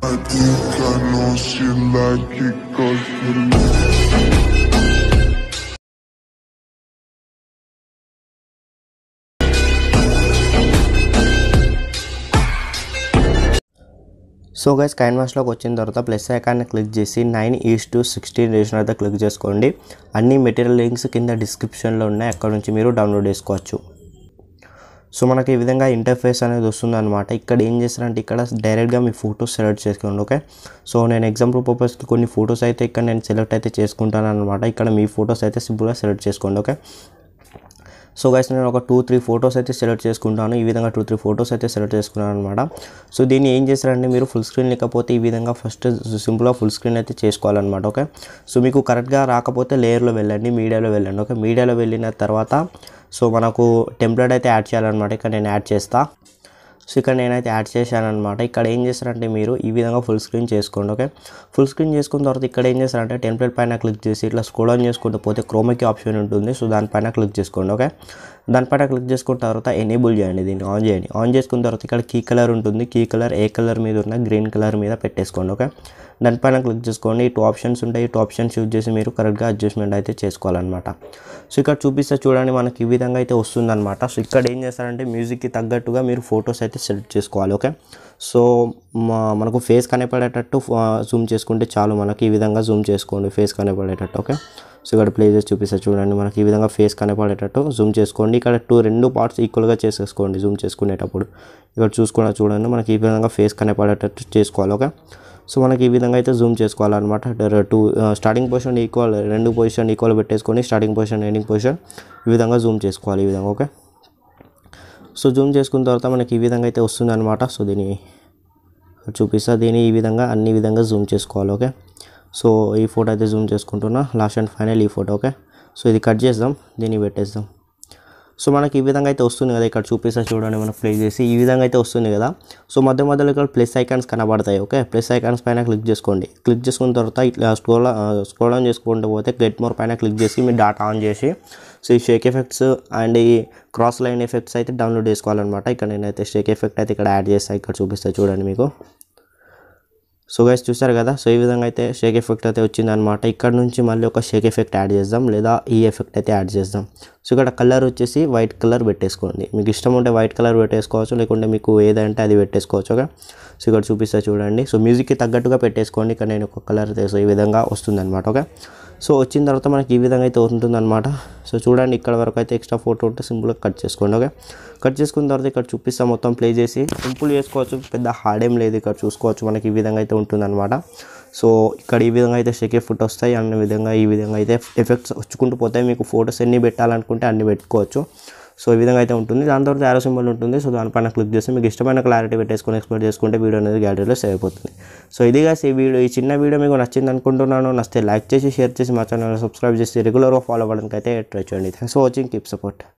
I think I know she like it cause you so guys క్యాన్వాస్లోకి వచ్చిన తర్వాత plus ఐకాన్ని క్లిక్ చేసి నైన్ ఈస్ టు సిక్స్టీన్ రేషన్ అయితే క్లిక్ చేసుకోండి అన్ని మెటీరియల్ లింక్స్ కింద డిస్క్రిప్షన్లో ఉన్నాయి అక్కడ నుంచి మీరు డౌన్లోడ్ చేసుకోవచ్చు సో మనకి ఈ విధంగా ఇంటర్ఫేస్ అనేది వస్తుంది అనమాట ఇక్కడ ఏం చేస్తారంటే ఇక్కడ డైరెక్ట్గా మీ ఫొటోస్ సెలెక్ట్ చేసుకోండి ఓకే సో నేను ఎగ్జాంపుల్ పర్పస్కి కొన్ని ఫొటోస్ అయితే ఇక్కడ నేను సెలెక్ట్ అయితే చేసుకుంటాను అనమాట ఇక్కడ మీ ఫొటోస్ అయితే సింపుల్గా సెలెక్ట్ చేసుకోండి ఓకే సో గైస్ నేను ఒక టూ త్రీ ఫొటోస్ అయితే సెలెక్ట్ చేసుకుంటాను ఈ విధంగా టూ త్రీ ఫొటోస్ అయితే సెలెక్ట్ చేసుకున్నాను అనమాట సో దీన్ని ఏం చేస్తారంటే మీరు ఫుల్ స్క్రీన్ లేకపోతే ఈ విధంగా ఫస్ట్ సింపుల్గా ఫుల్ స్క్రీన్ అయితే చేసుకోవాలన్నమాట ఓకే సో మీకు కరెక్ట్గా రాకపోతే లేయర్లో వెళ్ళండి మీడియాలో వెళ్ళండి ఓకే మీడియాలో వెళ్ళిన తర్వాత సో మనకు టెంప్లెట్ అయితే యాడ్ చేయాలన్నమాట ఇక్కడ నేను యాడ్ చేస్తా సో ఇక్కడ నేనైతే యాడ్ చేశాను అనమాట ఇక్కడ ఏం చేస్తారంటే మీరు ఈ విధంగా ఫుల్ స్క్రీన్ చేసుకోండి ఓకే ఫుల్ స్క్రీన్ చేసుకున్న తర్వాత ఇక్కడ ఏం చేస్తారంటే టెంప్లెట్ పైన క్లిక్ చేసి ఇట్లా స్క్రోల్ ఆన్ చేసుకుంటూ పోతే క్రోమకి ఆప్షన్ ఉంటుంది సో దానిపైన క్లిక్ చేసుకోండి ఓకే దానిపైన క్లిక్ చేసుకున్న తర్వాత ఎనేబుల్ చేయండి దీన్ని ఆన్ చేయండి ఆన్ చేసుకున్న తర్వాత ఇక్కడ కీ కలర్ ఉంటుంది కీ కలర్ ఏ కలర్ మీద ఉన్న గ్రీన్ కలర్ మీద పెట్టేసుకోండి ఓకే దానిపైన క్లిక్ చేసుకోండి ఈ టూ ఆప్షన్స్ ఉంటాయి ఈ టూ ఆప్షన్స్ యూజ్ చేసి మీరు కరెక్ట్గా అడ్జస్ట్మెంట్ అయితే చేసుకోవాలన్నమాట సో ఇక్కడ చూపిస్తే చూడండి మనకి ఈ విధంగా అయితే వస్తుందన్నమాట సో ఇక్కడ ఏం చేస్తారంటే మ్యూజిక్కి తగ్గట్టుగా మీరు ఫొటోస్ అయితే సెలెక్ట్ చేసుకోవాలి ఓకే సో మా- మనకు ఫేస్ కనపడేటట్టు జూమ్ చేసుకుంటే చాలు మనకి ఈ విధంగా జూమ్ చేసుకోండి ఫేస్ కనపడేటట్టు ఓకే సో ఇక్కడ ప్లే చేసి చూపిస్తా చూడండి మనకి ఈ విధంగా ఫేస్ కనపడేటట్టు జూమ్ చేసుకోండి ఇక్కడ టూ రెండు పార్ట్స్ ఈక్వల్గా చేసేసుకోండి జూమ్ చేసుకునేటప్పుడు ఇక్కడ చూసుకున్న చూడండి మనకి ఈ విధంగా ఫేస్ కనపడేటట్టు చేసుకోవాలి ఓకే సో మనకి ఈ విధంగా అయితే జూమ్ చేసుకోవాలన్నమాట టూ స్టార్టింగ్ పొజిషన్ ఈక్వల్ రెండు పొజిషన్ ఈక్వల్ పెట్టేసుకొని స్టార్టింగ్ పొజిషన్ ఎండింగ్ పొజిషన్ ఈ విధంగా జూమ్ చేసుకోవాలి ఈ విధంగా ఓకే సో జూమ్ చేసుకున్న తర్వాత మనకి ఈ విధంగా అయితే వస్తుంది అనమాట సో దీన్ని చూపిస్తా దీన్ని ఈ విధంగా అన్ని విధంగా జూమ్ చేసుకోవాలి ఓకే సో ఈ ఫోటో అయితే జూమ్ చేసుకుంటున్నా లాస్ట్ అండ్ ఫైనల్ ఈ ఫోటో ఓకే సో ఇది కట్ చేద్దాం దీన్ని పెట్టేద్దాం సో మనకి ఈ విధంగా అయితే వస్తుంది కదా ఇక్కడ చూపిస్తా చూడండి మనం ప్లే చేసి ఈ విధంగా అయితే వస్తుంది కదా సో మధ్య మధ్యలో ఇక్కడ ప్లస్ ఐకాన్స్ కనబడతాయి ఓకే ప్లస్ ఐకాన్స్ పైన క్లిక్ చేసుకోండి క్లిక్ చేసుకున్న తర్వాత ఇట్లా స్క్రోల్ స్క్రోల్ ఆన్ చేసుకుంటూ పోతే గెట్ మోర్ పైన క్లిక్ చేసి మీ డాటా ఆన్ చేసి సో ఈ షేక్ ఎఫెక్ట్స్ అండ్ ఈ క్రాస్ లైన్ ఎఫెక్ట్స్ అయితే డౌన్లోడ్ చేసుకోవాలన్నమాట ఇక్కడ నేనైతే షేక్ ఎఫెక్ట్ అయితే ఇక్కడ యాడ్ చేస్తాను ఇక్కడ చూపిస్తా చూడండి మీకు సో గైస్ చూసారు కదా సో ఈ విధంగా అయితే షేక్ ఎఫెక్ట్ అయితే వచ్చిందనమాట ఇక్కడ నుంచి మళ్ళీ ఒక షేక్ ఎఫెక్ట్ యాడ్ చేద్దాం లేదా ఈ ఎఫెక్ట్ అయితే యాడ్ చేద్దాం సో ఇక్కడ కలర్ వచ్చేసి వైట్ కలర్ పెట్టేసుకోండి మీకు ఇష్టం ఉంటే వైట్ కలర్ పెట్టేసుకోవచ్చు లేకుంటే మీకు ఏదంటే అది పెట్టేసుకోవచ్చు ఓకే సో ఇక్కడ చూపిస్తా చూడండి సో మ్యూజిక్కి తగ్గట్టుగా పెట్టేసుకోండి ఇక్కడ నేను ఒక కలర్ సో ఈ విధంగా వస్తుందన్నమాట ఓకే సో వచ్చిన తర్వాత మనకి ఈ విధంగా అయితే ఉంటుందన్నమాట సో చూడండి ఇక్కడ వరకు అయితే ఎక్స్ట్రా ఫోటో ఉంటే సింపుల్గా కట్ చేసుకోండి ఓకే కట్ చేసుకున్న తర్వాత ఇక్కడ చూపిస్తా మొత్తం ప్లే చేసి సింపుల్ చేసుకోవచ్చు పెద్ద హార్డ్ ఏం లేదు ఇక్కడ చూసుకోవచ్చు మనకి ఈ విధంగా అయితే ఉంటుందన్నమాట సో ఇక్కడ ఈ విధంగా అయితే షెకే ఫుట్ వస్తాయి అన్న విధంగా ఈ విధంగా అయితే ఎఫెక్ట్స్ వచ్చుకుంటూ పోతాయి మీకు ఫొటోస్ ఎన్ని పెట్టాలనుకుంటే అన్ని పెట్టుకోవచ్చు సో ఈ విధంగా అయితే ఉంటుంది దాని తర్వాత యారో సింబల్ ఉంటుంది సో దానిపైన క్లిక్ చేస్తే మీకు ఇష్టమైన క్లారిటీ పెట్టేసుకొని ఎక్స్ప్లోర్ చేసుకుంటే వీడియో అనేది గ్యాలరీలో సేవ్ అయిపోతుంది సో ఇది guys ఈ వీడియో ఈ చిన్న వీడియో మీకు నచ్చింది అనుకుంటున్నాను నచ్చితే లైక్ చేసి షేర్ చేసి మా ఛానల్ సబ్స్క్రైబ్ చేసి రెగ్యులర్గా ఫాలో అవ్వడానికి అయితే ట్రై చేయండి thanks for watching keep support